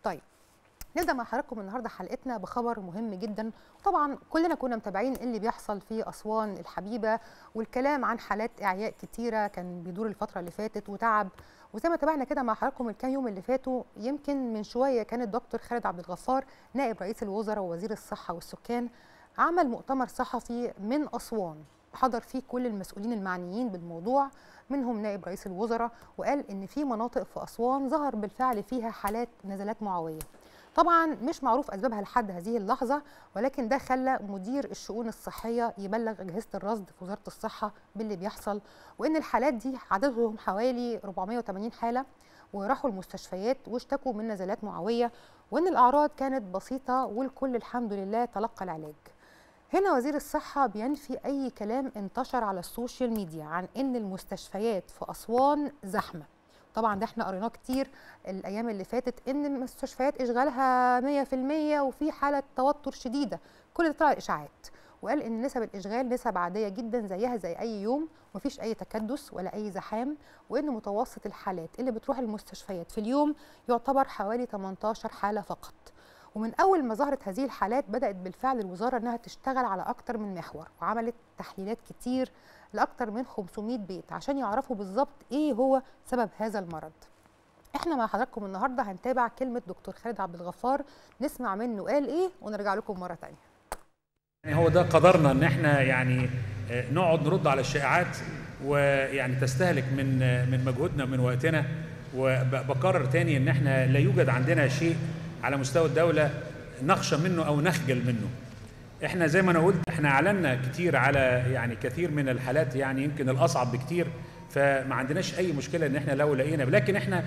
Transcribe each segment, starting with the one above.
طيب نبدا مع حضراتكم النهارده حلقتنا بخبر مهم جدا طبعا كلنا كنا متابعين اللي بيحصل في اسوان الحبيبه والكلام عن حالات اعياء كتيره كان بيدور الفتره اللي فاتت وتعب وزي ما تابعنا كده مع حضراتكم الكام يوم اللي فاتوا يمكن من شويه كان الدكتور خالد عبد الغفار نائب رئيس الوزراء ووزير الصحه والسكان عمل مؤتمر صحفي من اسوان حضر فيه كل المسؤولين المعنيين بالموضوع منهم نائب رئيس الوزراء وقال ان في مناطق في اسوان ظهر بالفعل فيها حالات نزلات معويه طبعا مش معروف اسبابها لحد هذه اللحظه ولكن ده خلى مدير الشؤون الصحيه يبلغ اجهزه الرصد في وزاره الصحه باللي بيحصل وان الحالات دي عددهم حوالي 480 حاله وراحوا المستشفيات واشتكوا من نزلات معويه وان الاعراض كانت بسيطه والكل الحمد لله تلقى العلاج هنا وزير الصحة بينفي أي كلام انتشر على السوشيال ميديا عن إن المستشفيات في أسوان زحمة طبعا ده احنا قريناه كتير الايام اللي فاتت ان المستشفيات اشغالها 100% وفي حاله توتر شديده كل ده طلع اشاعات وقال ان نسب الاشغال نسب عاديه جدا زيها زي اي يوم مفيش اي تكدس ولا اي زحام وان متوسط الحالات اللي بتروح المستشفيات في اليوم يعتبر حوالي 18 حاله فقط ومن اول ما ظهرت هذه الحالات بدات بالفعل الوزاره انها تشتغل على اكتر من محور وعملت تحليلات كتير لاكتر من 500 بيت عشان يعرفوا بالظبط ايه هو سبب هذا المرض احنا مع حضراتكم النهارده هنتابع كلمه دكتور خالد عبد الغفار نسمع منه قال ايه ونرجع لكم مره ثانيه يعني هو ده قدرنا ان احنا يعني نقعد نرد على الشائعات ويعني تستهلك من من مجهودنا ومن وقتنا وبكرر تاني ان احنا لا يوجد عندنا شيء على مستوى الدوله نخشى منه او نخجل منه احنا زي ما انا قلت احنا اعلنا كتير على يعني كثير من الحالات يعني يمكن الاصعب بكتير فما عندناش اي مشكله ان احنا لو لقينا لكن احنا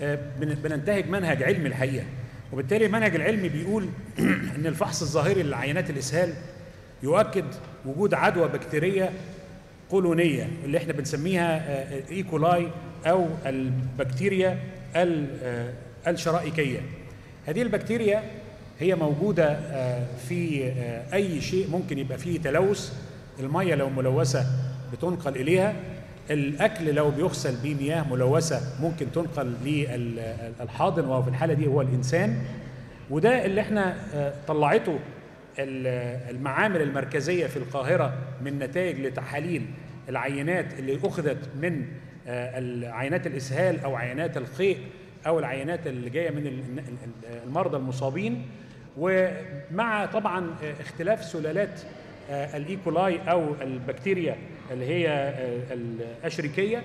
بننتهج منهج علمي الحقيقه وبالتالي المنهج العلمي بيقول ان الفحص الظاهري لعينات الاسهال يؤكد وجود عدوى بكتيريه قولونيه اللي احنا بنسميها ايكولاي او البكتيريا الشرائكيه هذه البكتيريا هي موجودة في أي شيء ممكن يبقى فيه تلوث المية لو ملوثة بتنقل إليها الأكل لو بيغسل بمياه ملوثة ممكن تنقل للحاضن وهو في الحالة دي هو الإنسان وده اللي احنا طلعته المعامل المركزية في القاهرة من نتائج لتحاليل العينات اللي أخذت من عينات الإسهال أو عينات القيء او العينات اللي جايه من المرضى المصابين ومع طبعا اختلاف سلالات الايكولاي او البكتيريا اللي هي الاشريكيه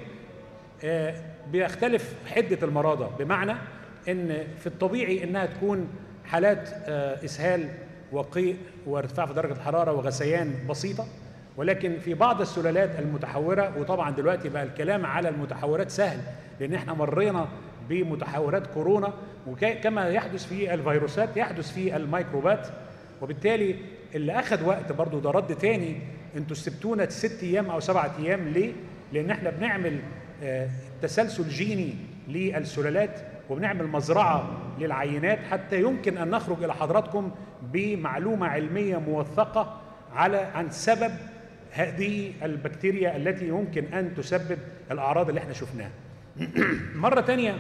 بيختلف حده المرضى بمعنى ان في الطبيعي انها تكون حالات اسهال وقيء وارتفاع في درجه الحراره وغثيان بسيطه ولكن في بعض السلالات المتحوره وطبعا دلوقتي بقى الكلام على المتحورات سهل لان احنا مرينا بمتحورات كورونا وكما يحدث في الفيروسات يحدث في الميكروبات وبالتالي اللي اخذ وقت برضو ده رد تاني انتوا سبتونا ست ايام او سبعة ايام ليه؟ لان احنا بنعمل تسلسل جيني للسلالات وبنعمل مزرعه للعينات حتى يمكن ان نخرج الى حضراتكم بمعلومه علميه موثقه على عن سبب هذه البكتيريا التي يمكن ان تسبب الاعراض اللي احنا شفناها. مرة تانية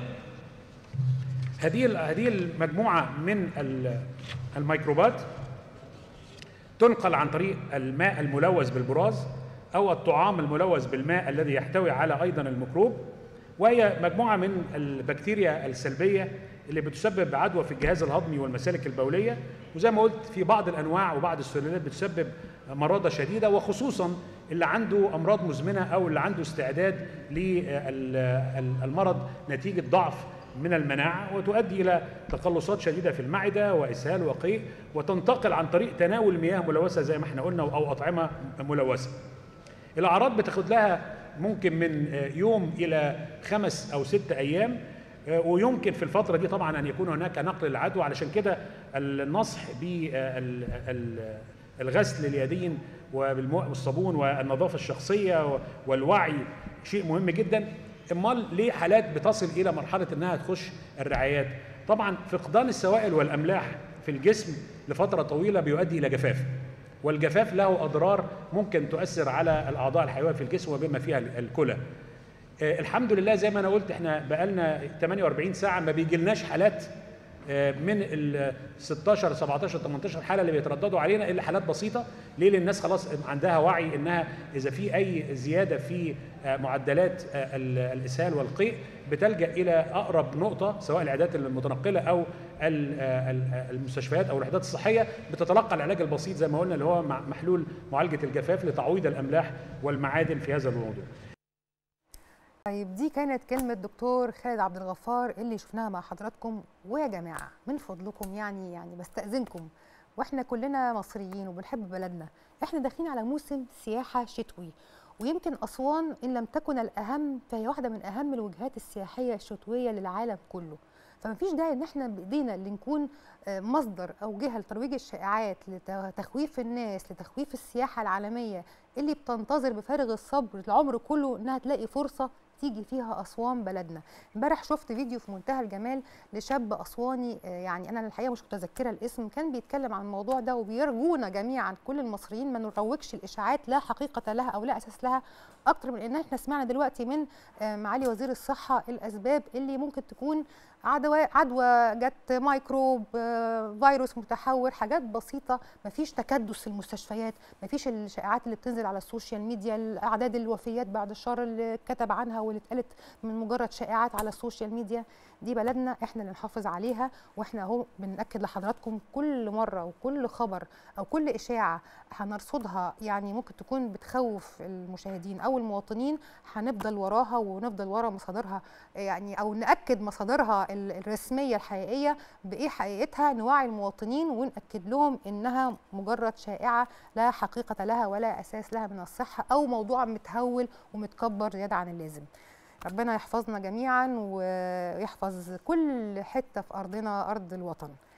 هذه هذه المجموعة من الميكروبات تنقل عن طريق الماء الملوث بالبراز أو الطعام الملوث بالماء الذي يحتوي على أيضا الميكروب وهي مجموعة من البكتيريا السلبية اللي بتسبب عدوى في الجهاز الهضمي والمسالك البولية وزي ما قلت في بعض الأنواع وبعض السلالات بتسبب مرضى شديدة وخصوصا اللي عنده أمراض مزمنة أو اللي عنده استعداد للمرض نتيجة ضعف من المناعة وتؤدي إلى تقلصات شديدة في المعدة وإسهال وقيء وتنتقل عن طريق تناول مياه ملوثة زي ما احنا قلنا أو أطعمة ملوثة الأعراض بتاخد لها ممكن من يوم إلى خمس أو ست أيام ويمكن في الفترة دي طبعا أن يكون هناك نقل العدوى علشان كده النصح بالغسل اليدين وبالماء والصابون والنظافة الشخصية والوعي شيء مهم جدا امال ليه حالات بتصل الى مرحله انها تخش الرعايات طبعا فقدان السوائل والاملاح في الجسم لفتره طويله بيؤدي الى جفاف والجفاف له اضرار ممكن تؤثر على الاعضاء الحيويه في الجسم وبما فيها الكلى الحمد لله زي ما انا قلت احنا بقالنا 48 ساعه ما بيجيلناش حالات من ال 16 17 18 حاله اللي بيترددوا علينا الا حالات بسيطه ليه لان الناس خلاص عندها وعي انها اذا في اي زياده في معدلات الاسهال والقيء بتلجا الى اقرب نقطه سواء العيادات المتنقله او المستشفيات او الوحدات الصحيه بتتلقى العلاج البسيط زي ما قلنا اللي هو محلول معالجه الجفاف لتعويض الاملاح والمعادن في هذا الموضوع. طيب دي كانت كلمة دكتور خالد عبد الغفار اللي شفناها مع حضراتكم ويا جماعة من فضلكم يعني يعني بستأذنكم واحنا كلنا مصريين وبنحب بلدنا احنا داخلين على موسم سياحة شتوي ويمكن أسوان إن لم تكن الأهم فهي واحدة من أهم الوجهات السياحية الشتوية للعالم كله فمفيش داعي ان احنا بايدينا اللي نكون مصدر او جهه لترويج الشائعات لتخويف الناس لتخويف السياحه العالميه اللي بتنتظر بفارغ الصبر العمر كله انها تلاقي فرصه تيجي فيها اسوان بلدنا امبارح شفت فيديو في منتهى الجمال لشاب اسواني يعني انا الحقيقه مش متذكره الاسم كان بيتكلم عن الموضوع ده وبيرجونا جميعا كل المصريين ما نروجش الاشاعات لا حقيقه لها او لا اساس لها اكتر من ان احنا سمعنا دلوقتي من معالي وزير الصحه الاسباب اللي ممكن تكون عدوى عدوى جت ميكروب فيروس متحور حاجات بسيطه مفيش تكدس في المستشفيات مفيش الشائعات اللي بتنزل على السوشيال ميديا اعداد الوفيات بعد الشر اللي اتكتب عنها واللي اتقالت من مجرد شائعات على السوشيال ميديا دي بلدنا احنا اللي نحافظ عليها واحنا اهو بناكد لحضراتكم كل مره وكل خبر او كل اشاعه هنرصدها يعني ممكن تكون بتخوف المشاهدين او المواطنين هنفضل وراها ونفضل ورا مصادرها يعني او ناكد مصادرها الرسميه الحقيقيه بايه حقيقتها نوعي المواطنين وناكد لهم انها مجرد شائعه لا حقيقه لها ولا اساس لها من الصحه او موضوع متهول ومتكبر زياده عن اللازم ربنا يحفظنا جميعا ويحفظ كل حته في ارضنا ارض الوطن